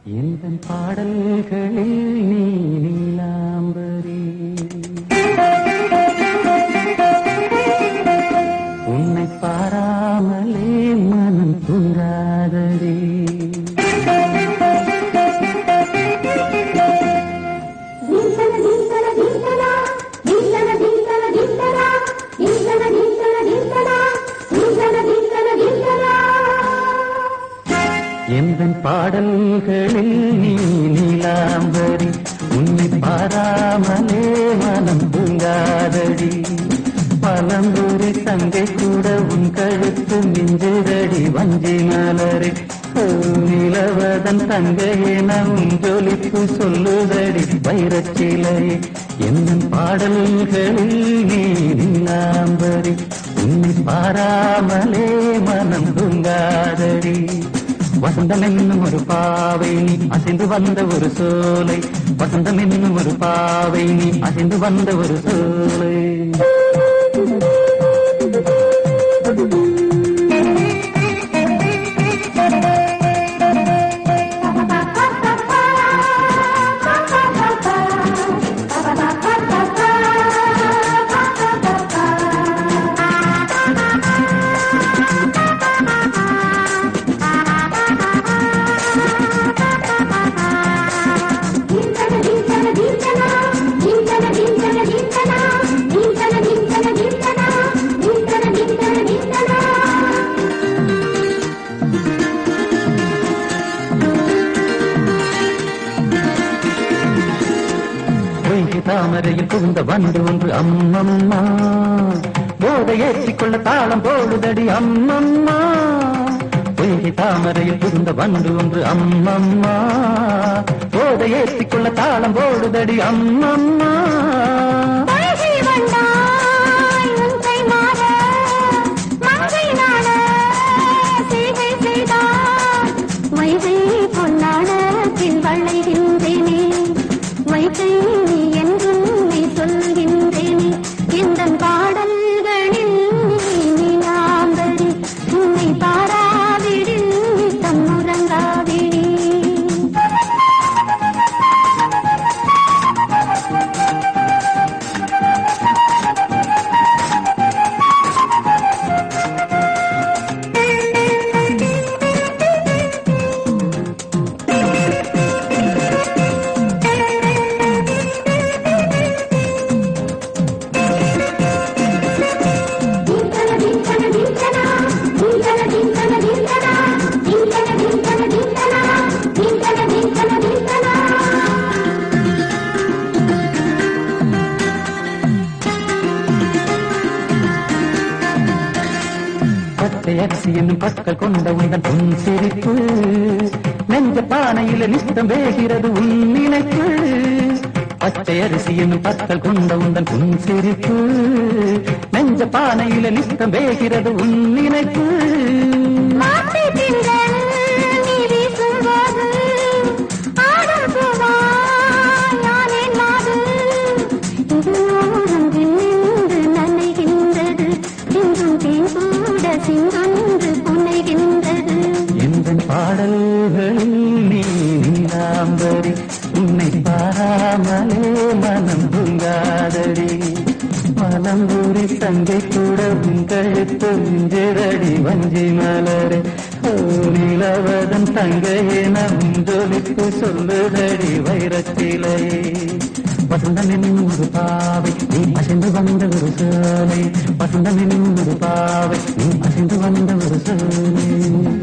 எந்தன் பாடல்களில் நீ நீலாம்பரி உன்னை பாராமலே மனம் தூங்காதடி ದಿಂತನ ದಿಂತನ ದಿಂತನ ದಿಂತನ ದಿಂತನ ದಿಂತನ ದಿಂತನ ದಿಂತನ ದಿಂತನ ದಿಂತನ ದಿಂತನ ದಿಂತನ எந்தன் பாடல்களில் நீ நீலாம்பரி உன்னை பாராமலே மனம் தூங்காதடி பழம்புரி தங்கை கூட உன் கழுத்து மிஞ்சுதடி வஞ்சி மலரே ஓ, நிலவதன் தங்கையே நம் ஜொலிப்பு சொல்லுதடி வைரச்சிலை எந்தன் பாடல்களில் நீ நீலாம்பரி உன்னை பாராமலே மனம் தூங்காதடி வசந்தம் என்னும் ஒரு பாவை நீ அசைந்து வந்த ஒரு சோலை வசந்தம் என்னும் ஒரு பாவை நீ அசைந்து வந்த ஒரு சோலை ದಿಂತನ ದಿಂತನ ದಿಂತನ ದಿಂತನ ದಿಂತನ ದಿಂತನ ದಿಂತನ ದಿಂತನ ದಿಂತನ ದಿಂತನ ದಿಂತನ ದಿಂತನ பொய்கை தாமரையில் புகுந்த வண்டு ஒன்று அம்மம்மா போதை ஏற்றிக்கொள்ள தாளம் போடுதடி அம்மம்மா பொய்கை தாமரையில் புகுந்த வண்டு ஒன்று அம்மம்மா போதை ஏற்றிக்கொள்ள தாளம் போடுதடி அம்மம்மா பழகி வந்தாய் உன்னை மாற மங்கை நாட சேவை செய்தாய் வைகை பொன்னாடத்தில் வளைகின்றேனே வைகை நீ என்றும் நீ சொல்கின்றேனே இந்த பாடல்களில் நீ நீலாம்பரி உன்னை பாராவிடில் நீ தம்முறங்காவிடி ದಿಂತನ ದಿಂತನ ದಿಂತನ ದಿಂತನ ದಿಂತನ ದಿಂತನ ದಿಂತನ ದಿಂತನ ದಿಂತನ ದಿಂತನ ದಿಂತನ ದಿಂತನ பச்சை அரிசி என்னும் பற்கள் கொண்ட உங்கள் பொன் சிரிப்பு நெஞ்ச பானையில நித்தம் வேகிறது உன் நினைப்பு பச்சை அரிசி என்னும் பற்கள் கொண்ட உந்தன் பொன் சிரிப்பு நெஞ்ச பானையில நித்தம் வேகிறது உன் நினைப்பு மாத்தி திங்கள் நீ வீசும்போது ஆடும் பூவாய் யானேன் மாது இது ஓரம் நின்று நனைகின்றது சிந்தும் தேன் கூட சிங்கொன்று புனைகின்றது எந்த பாடல்களில் நீ நீலாம்பரி உன்னை பாராமலே மனம் தூங்காதடி மனம்பூரி தங்கை கூட உன் கழுத்து மிஞ்சிரடி வஞ்சி மலரே ஓ நிலவதன் தங்கையே நம் ஜொலிப்பு சொல்லுதடி வைரத்திலே வசந்தம் என்னும் ஒரு பாவை நீ அசைந்து வந்த ஒரு சோலை வசந்தம் என்னும் ஒரு பாவை நீ அசைந்து வந்த ஒரு சோலை